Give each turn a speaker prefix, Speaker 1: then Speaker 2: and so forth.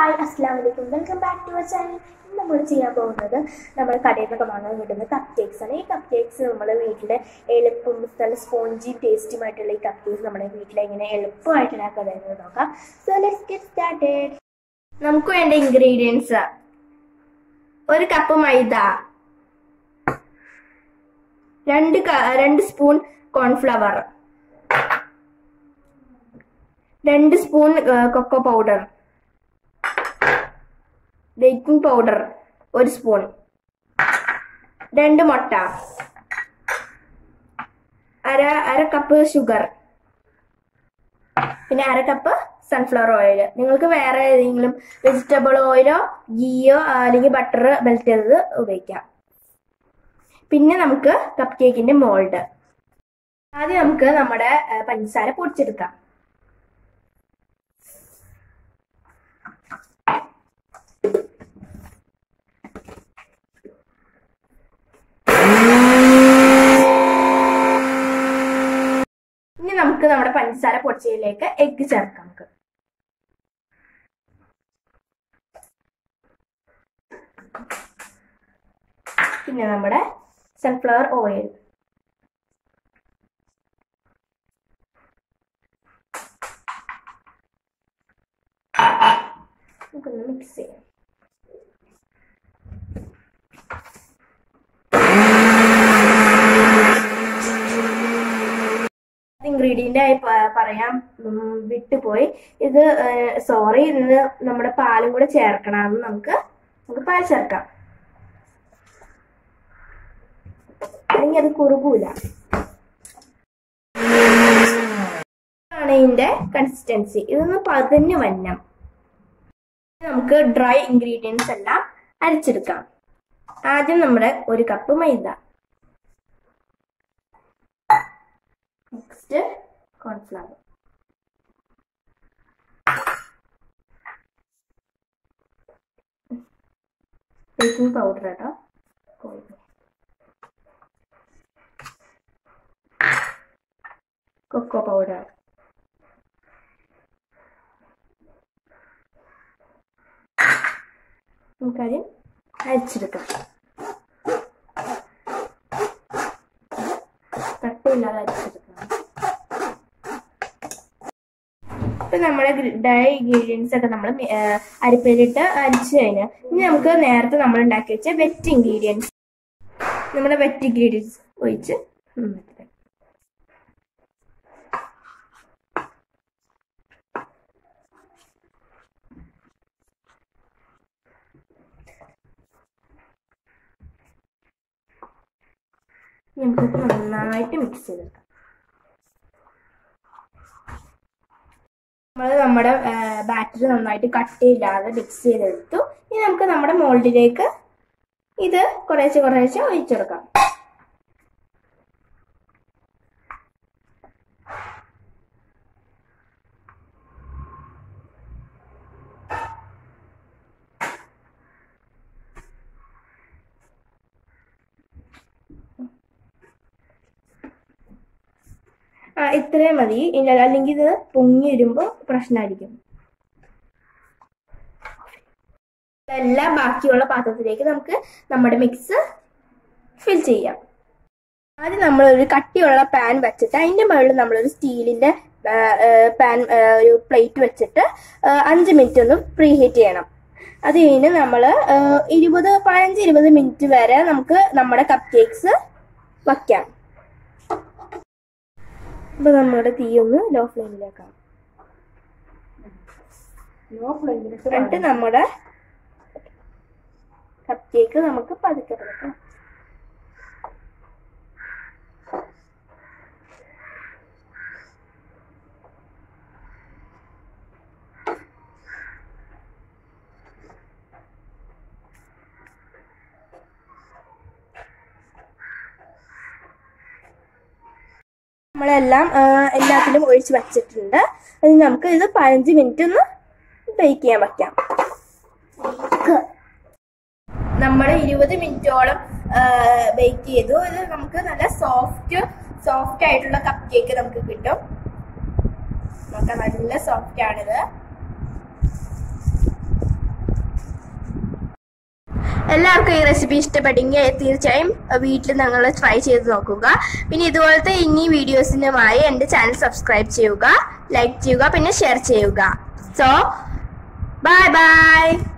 Speaker 1: Hi അസ്സാം വലൈക്കും welcome back to our channel ഇന്ന് നമ്മൾ ചെയ്യാൻ പോകുന്നത് നമ്മൾ കടയിൽ നിന്നൊക്കെ വാങ്ങാൻ കിട്ടുന്ന കപ്പ് കേക്ക്സ് ആണ് ഈ കപ്പ് കേക്ക്സ് നമ്മൾ വീട്ടിൽ എളുപ്പം നല്ല സ്പോഞ്ചി ടേസ്റ്റുമായിട്ടുള്ള ഈ കപ്പ് കേക്ക്സ് നമ്മുടെ വീട്ടിൽ എങ്ങനെ എളുപ്പമായിട്ട് ഉണ്ടാക്കാമെന്ന് നോക്കാം സോ ലെറ്റ്സ് ഗെറ്റ് സ്റ്റാർട്ടഡ് നമുക്ക് വേണ്ട ഇൻഗ്രീഡിയൻസ് ഒരു കപ്പ് മൈദ രണ്ട് ക- രണ്ട് സ്പൂൺ കോൺഫ്ലവർ രണ്ട് spoon cocoa powder baking powder ഒരു സ്പൂൺ രണ്ട് മുട്ട അര അര കപ്പ് ഷുഗർ പിന്നെ അര കപ്പ് സൺഫ്ലവർ ഓയിൽ നിങ്ങൾക്ക് വേറെ ഏതെങ്കിലും വെജിറ്റബിൾ ഓയിലോ ഗീയോ അല്ലെങ്കിൽ ബട്ടർ മെൽറ്റ് ചെയ്തത് ഉപയോഗിക്കാം പിന്നെ നമുക്ക് കപ്പ് കേക്കിന്റെ മോൾഡ് ആദ്യം നമുക്ക് നമ്മുടെ ആ, പഞ്ചസാര പൊടിച്ചെടുക്കാം ഇനി നമുക്ക് നമ്മുടെ പഞ്ചസാര പൊടിച്ചതിലേക്ക് എഗ്ഗ് ചേർക്കാം നമുക്ക് പിന്നെ നമ്മുടെ സൺഫ്ലവർ ഓയിൽ നമുക്കൊന്ന് മിക്സ് ചെയ്യാം ഇൻഗ്രീഡിയന്റ് ആയി പ- പറയാൻ ഉം, വിട്ടുപോയി ഇത് സോറി ഇന്ന് നമ്മുടെ പാലും കൂടെ ചേർക്കണം നമുക്ക് നമുക്ക് പാൽ ചേർക്കാം അല്ലെങ്കിൽ അത് കുറുകൂല ആണ് ഇതിന്റെ കൺസിസ്റ്റൻസി ഇതൊന്ന് പതിഞ്ഞ് വന്നം നമുക്ക് ഡ്രൈ ഇൻഗ്രീഡിയൻസ് എല്ലാം അരച്ചെടുക്കാം ആദ്യം നമ്മുടെ ഒരു കപ്പ് മൈദ നെക്സ്റ്റ് കോൺഫ്ലവർ ബേക്കിംഗ് പൗഡർ കേട്ടോ കൊക്കോ പൗഡർ നമുക്കാദ്യം അരച്ചെടുക്കാം കട്ടയില്ലാതെ അരച്ചെടുക്കാം ഇപ്പൊ നമ്മുടെ ഡ്രൈ ഇൻഗ്രീഡിയൻസ് ഒക്കെ നമ്മൾ അരിപ്പയിലിട്ട് അരിച്ചു കഴിഞ്ഞാൽ ഇനി നമുക്ക് നേരത്തെ നമ്മൾ ഉണ്ടാക്കി വെച്ച വെറ്റ് ഇൻഗ്രീഡിയൻസ് നമ്മുടെ വെറ്റ് ഇൻഗ്രീഡിയൻസ് ഒഴിച്ച് നന്നായിട്ട് ഇതാക്കാം. ഇനി നമുക്കിത് നന്നായിട്ട് മിക്സ് ചെയ്തെടുക്കാം നമ്മൾ നമ്മുടെ ബാറ്ററി നന്നായിട്ട് കട്ടിയില്ലാതെ മിക്സ് ചെയ്തെടുത്തു ഇനി നമുക്ക് നമ്മുടെ മോൾഡിലേക്ക് ഇത് കുറേശ്ശെ കുറേശ്ശെ ഒഴിച്ചെടുക്കാം ആ ഇത്രയും മതി ഇല്ല അല്ലെങ്കിൽ ഇത് പൊങ്ങി വരുമ്പോൾ പ്രശ്നമായിരിക്കും എല്ലാം ബാക്കിയുള്ള പാത്രത്തിലേക്ക് നമുക്ക് നമ്മുടെ മിക്സ് ഫിൽ ചെയ്യാം ആദ്യം നമ്മൾ ഒരു കട്ടിയുള്ള പാൻ വെച്ചിട്ട് അതിന്റെ മുകളിൽ നമ്മളൊരു സ്റ്റീലിന്റെ പാൻ ഒരു പ്ലേറ്റ് വെച്ചിട്ട് ആ, അഞ്ച് മിനിറ്റ് ഒന്ന് പ്രീ ഹീറ്റ് ചെയ്യണം അത് കഴിഞ്ഞ് നമ്മൾ ഇരുപത് പതിനഞ്ച് ഇരുപത് മിനിറ്റ് വരെ നമുക്ക് നമ്മുടെ കപ്പ് കേക്ക്സ് വയ്ക്കാം അപ്പൊ നമ്മുടെ തീ ഒന്ന് ലോ ഫ്ലെയിമിലേക്കാം
Speaker 2: ലോ ഫ്ലെയിമിലിട്ട്
Speaker 1: എന്നിട്ട് നമ്മുടെ കപ്പ് കേക്ക് നമുക്ക് പതുക്കെ പതുക്കാം നമ്മളെല്ലാം ആ, എല്ലാത്തിലും ഒഴിച്ച് വച്ചിട്ടുണ്ട് അത് നമുക്ക് ഇത് പതിനഞ്ച് മിനിറ്റ് ഒന്ന് ബേക്ക് ചെയ്യാൻ വയ്ക്കാം നമ്മൾ ഇരുപത് മിനിറ്റോളം ബേക്ക് ചെയ്തു ഇത് നമുക്ക് നല്ല സോഫ്റ്റ് സോഫ്റ്റ് ആയിട്ടുള്ള കപ്പ് കേക്ക് നമുക്ക് കിട്ടും നമുക്ക് നല്ല സോഫ്റ്റ് ആണിത് എല്ലാവർക്കും ഈ റെസിപ്പി ഇഷ്ടപ്പെട്ടെങ്കിൽ തീർച്ചയായും വീട്ടിൽ നിങ്ങൾ ട്രൈ ചെയ്ത് നോക്കുക പിന്നെ ഇതുപോലത്തെ ഇനി വീഡിയോസിനുമായി എൻ്റെ ചാനൽ സബ്സ്ക്രൈബ് ചെയ്യുക ലൈക്ക് ചെയ്യുക പിന്നെ ഷെയർ ചെയ്യുക സോ ബൈ ബൈ